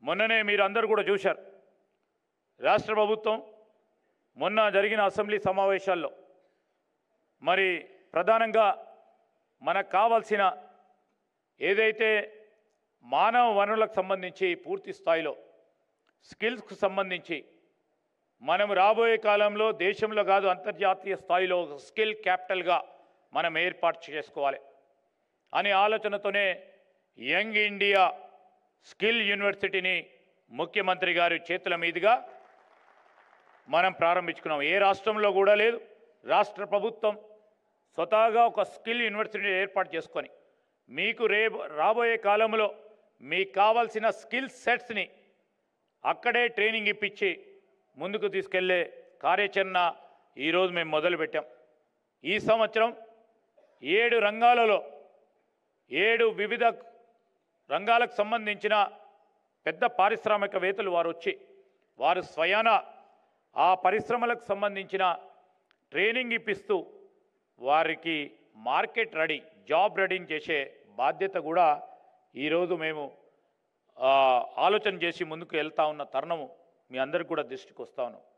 మొన్ననే మీరు అందరూ కూడా చూశారు రాష్ట్ర ప్రభుత్వం మొన్న జరిగిన అసెంబ్లీ సమావేశాల్లో మరి ప్రధానంగా మనకు కావాల్సిన ఏదైతే మానవ వనరులకు సంబంధించి పూర్తి స్థాయిలో స్కిల్స్కు సంబంధించి మనం రాబోయే కాలంలో దేశంలో కాదు అంతర్జాతీయ స్థాయిలో ఒక స్కిల్ క్యాపిటల్గా మనం ఏర్పాటు చేసుకోవాలి అనే ఆలోచనతోనే యంగ్ ఇండియా స్కిల్ యూనివర్సిటీని ముఖ్యమంత్రి గారి చేతుల మీదుగా మనం ప్రారంభించుకున్నాం ఏ రాష్ట్రంలో కూడా లేదు రాష్ట్ర ప్రభుత్వం స్వతహాగా ఒక స్కిల్ యూనివర్సిటీ ఏర్పాటు చేసుకొని మీకు రే రాబోయే కాలంలో మీకు కావాల్సిన స్కిల్ సెట్స్ని అక్కడే ట్రైనింగ్ ఇప్పించి ముందుకు తీసుకెళ్లే కార్యాచరణ ఈరోజు మేము మొదలుపెట్టాం ఈ సంవత్సరం ఏడు రంగాలలో ఏడు వివిధ రంగాలకు సంబంధించిన పెద్ద పారిశ్రామికవేత్తలు వారు వచ్చి వారు స్వయాన ఆ పరిశ్రమలకు సంబంధించిన ట్రైనింగ్ ఇప్పిస్తూ వారికి మార్కెట్ రెడీ జాబ్ రెడీ చేసే బాధ్యత కూడా ఈరోజు మేము ఆ, ఆలోచన చేసి ముందుకు వెళ్తా ఉన్న తరుణము మీ అందరికి కూడా దృష్టికి వస్తా ఉన్నాం